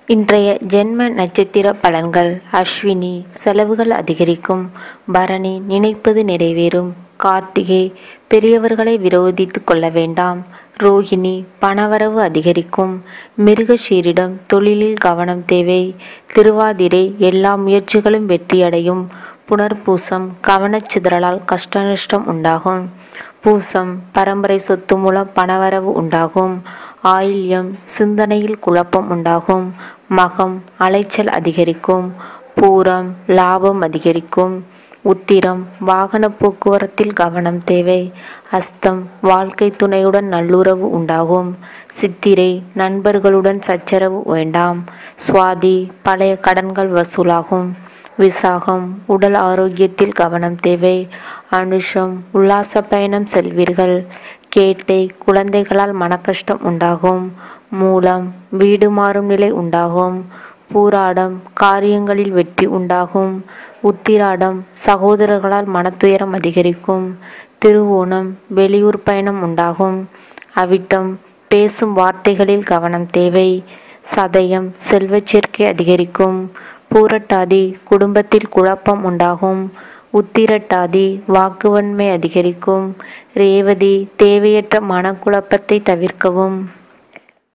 இன்றைய ஜென்ம நட்சத்திர பலன்கள் அஸ்வினி செலவுகள் அதிகரிக்கும் பரணி நினைப்பது நிறைவேறும் கார்த்திகை பெரியவர்களை விரோதித்து கொள்ள வேண்டாம் ரோகிணி பணவரவு அதிகரிக்கும் மிருகஷீரிடம் தொழிலில் கவனம் தேவை திருவாதிரை எல்லா முயற்சிகளும் வெற்றியடையும் புனர்பூசம் கவனச்சிதறலால் கஷ்ட நஷ்டம் உண்டாகும் பூசம் பரம்பரை சொத்து மூலம் பணவரவு உண்டாகும் ஆயில்யம் சிந்தனையில் குழப்பம் உண்டாகும் மகம் அலைச்சல் அதிகரிக்கும் பூரம் லாபம் அதிகரிக்கும் உத்திரம் வாகன போக்குவரத்தில் கவனம் தேவை அஸ்தம் வாழ்க்கை துணையுடன் நல்லுறவு உண்டாகும் சித்திரை நண்பர்களுடன் சச்சரவு வேண்டாம் சுவாதி பழைய கடன்கள் வசூலாகும் விசாகம் உடல் ஆரோக்கியத்தில் கவனம் தேவை அனுஷம் உல்லாச பயணம் செல்வீர்கள் கேட்டை குழந்தைகளால் மனக்கஷ்டம் உண்டாகும் மூலம் வீடு மாறும் நிலை உண்டாகும் பூராடம் காரியங்களில் வெற்றி உண்டாகும் உத்திராடம் சகோதரர்களால் மனத்துயரம் அதிகரிக்கும் திருவோணம் வெளியூர் பயணம் உண்டாகும் அவிட்டம் பேசும் வார்த்தைகளில் கவனம் தேவை சதயம் செல்வச் சேர்க்கை அதிகரிக்கும் பூரட்டாதி குடும்பத்தில் குழப்பம் உண்டாகும் உத்திரட்டாதி வாக்குவன்மை அதிகரிக்கும் ரேவதி தேவையற்ற மனக்குழப்பத்தை தவிர்க்கவும்